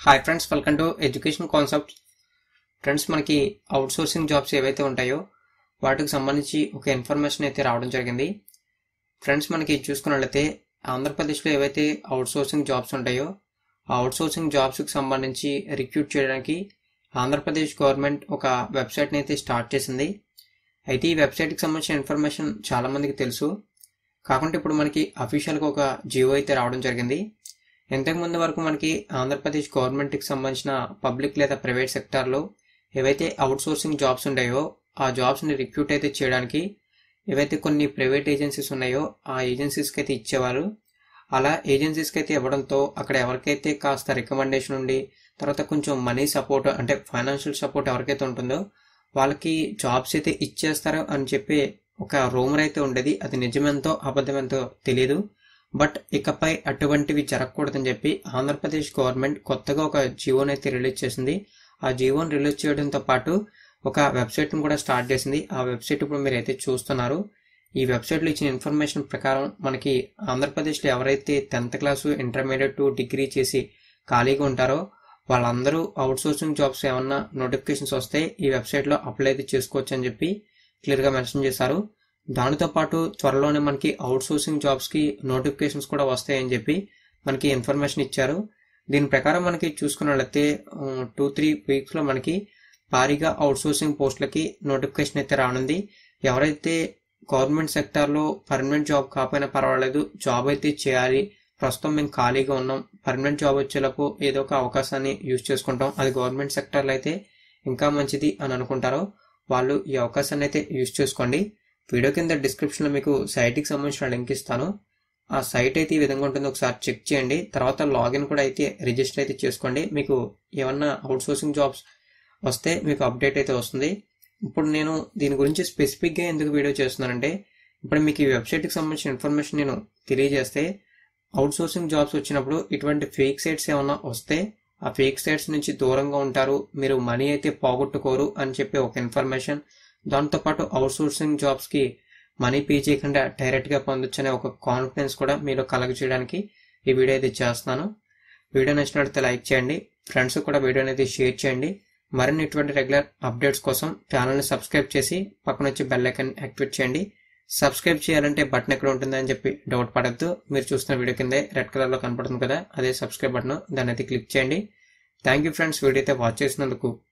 hi friends welcome to education concept friends మనకి outsourcing jobs ఏవైతే ఉంటాయో వాటికి సంబంధించి ఒక ఇన్ఫర్మేషన్ అయితే రావడం జరిగింది ఫ్రెండ్స్ మనకి చూసుకున్నట్లయితే ఆంధ్రప్రదేశ్లో ఏవైతే అవుట్ సోర్సింగ్ జాబ్స్ ఉంటాయో ఆ అవుట్ సోర్సింగ్ జాబ్స్కి సంబంధించి రిక్రూట్ చేయడానికి ఆంధ్రప్రదేశ్ గవర్నమెంట్ ఒక వెబ్సైట్ని అయితే స్టార్ట్ చేసింది అయితే ఈ వెబ్సైట్కి సంబంధించిన ఇన్ఫర్మేషన్ చాలామందికి తెలుసు కాకుంటే ఇప్పుడు మనకి అఫీషియల్గా ఒక జియో అయితే రావడం జరిగింది ఇంతకు ముందు వరకు మనకి ఆంధ్రప్రదేశ్ గవర్నమెంట్కి సంబంధించిన పబ్లిక్ లేదా ప్రైవేట్ సెక్టార్లో ఏవైతే అవుట్ సోర్సింగ్ జాబ్స్ ఉన్నాయో ఆ జాబ్స్ని రిక్రూట్ అయితే చేయడానికి ఏవైతే కొన్ని ప్రైవేట్ ఏజెన్సీస్ ఉన్నాయో ఆ ఏజెన్సీస్కి అయితే ఇచ్చేవారు అలా ఏజెన్సీస్కి అయితే ఇవ్వడంతో అక్కడ ఎవరికైతే కాస్త రికమెండేషన్ ఉండి తర్వాత కొంచెం మనీ సపోర్ట్ అంటే ఫైనాన్షియల్ సపోర్ట్ ఎవరికైతే ఉంటుందో వాళ్ళకి జాబ్స్ అయితే ఇచ్చేస్తారు అని చెప్పి ఒక రూమర్ అయితే ఉండేది అది నిజమెంతో అబద్ధమెంతో తెలియదు బట్ ఇకపై అటువంటివి జరగకూడదని చెప్పి ఆంధ్రప్రదేశ్ గవర్నమెంట్ కొత్తగా ఒక జియోని అయితే రిలీజ్ చేసింది ఆ జియోని రిలీజ్ చేయడంతో పాటు ఒక వెబ్సైట్ని కూడా స్టార్ట్ చేసింది ఆ వెబ్సైట్ ఇప్పుడు మీరు అయితే చూస్తున్నారు ఈ వెబ్సైట్లో ఇచ్చిన ఇన్ఫర్మేషన్ ప్రకారం మనకి ఆంధ్రప్రదేశ్లో ఎవరైతే tenth class intermediate to degree చేసి ఖాళీగా ఉంటారో వాళ్ళందరూ అవుట్ సోర్సింగ్ జాబ్స్ ఏమన్నా నోటిఫికేషన్స్ వస్తే ఈ వెబ్సైట్లో అప్లై అయితే చేసుకోవచ్చు అని చెప్పి క్లియర్గా మెన్షన్ చేశారు దానితో పాటు త్వరలోనే మనకి అవుట్ సోర్సింగ్ జాబ్స్కి నోటిఫికేషన్స్ కూడా వస్తాయని చెప్పి మనకి ఇన్ఫర్మేషన్ ఇచ్చారు దీని ప్రకారం మనకి చూసుకున్నట్లయితే టూ త్రీ వీక్స్లో మనకి భారీగా అవుట్ సోర్సింగ్ పోస్టులకి నోటిఫికేషన్ అయితే రానుంది ఎవరైతే గవర్నమెంట్ సెక్టార్లో పర్మనెంట్ జాబ్ కాకపోయినా పర్వాలేదు జాబ్ అయితే చేయాలి ప్రస్తుతం మేము ఖాళీగా ఉన్నాం పర్మనెంట్ జాబ్ వచ్చేలోపు ఏదో ఒక అవకాశాన్ని యూజ్ చేసుకుంటాం అది గవర్నమెంట్ సెక్టార్లో అయితే ఇంకా మంచిది అని అనుకుంటారో వాళ్ళు ఈ అవకాశాన్ని అయితే యూజ్ చేసుకోండి వీడియో కింద డిస్క్రిప్షన్లో మీకు సైట్కి సంబంధించిన లింక్ ఇస్తాను ఆ సైట్ అయితే ఈ విధంగా ఉంటుంది ఒకసారి చెక్ చేయండి తర్వాత లాగిన్ కూడా అయితే రిజిస్టర్ అయితే చేసుకోండి మీకు ఏమన్నా అవుట్ సోర్సింగ్ జాబ్స్ వస్తే మీకు అప్డేట్ అయితే వస్తుంది ఇప్పుడు నేను దీని గురించి స్పెసిఫిక్గా ఎందుకు వీడియో చేస్తున్నానంటే ఇప్పుడు మీకు ఈ వెబ్సైట్కి సంబంధించిన ఇన్ఫర్మేషన్ నేను తెలియజేస్తే అవుట్ సోర్సింగ్ జాబ్స్ వచ్చినప్పుడు ఇటువంటి ఫేక్ సైట్స్ ఏమన్నా వస్తే ఆ ఫేక్ సైట్స్ నుంచి దూరంగా ఉంటారు మీరు మనీ అయితే పోగొట్టుకోరు అని చెప్పి ఒక ఇన్ఫర్మేషన్ దాంతోపాటు అవుట్ సోర్సింగ్ జాబ్స్కి మనీ పే చేయకుండా డైరెక్ట్గా పొందొచ్చు అనే ఒక కాన్ఫిడెన్స్ కూడా మీలో కలగజేయడానికి ఈ వీడియో అయితే చేస్తున్నాను వీడియో నచ్చినట్లయితే లైక్ చేయండి ఫ్రెండ్స్ కూడా వీడియో అనేది షేర్ చేయండి మరిన్ని ఇటువంటి రెగ్యులర్ అప్డేట్స్ కోసం ఛానల్ని సబ్స్క్రైబ్ చేసి పక్కన వచ్చి బెల్ ఐకన్ యాక్టివేట్ చేయండి సబ్స్క్రైబ్ చేయాలంటే బటన్ ఎక్కడ ఉంటుందని చెప్పి డౌట్ పడద్దు మీరు చూస్తున్న వీడియో కిందే రెడ్ కలర్లో కనపడుతుంది కదా అదే సబ్స్క్రైబ్ బటన్ దాన్ని అయితే క్లిక్ చేయండి థ్యాంక్ యూ ఫ్రెండ్స్ వీడియో అయితే వాచ్ చేసినందుకు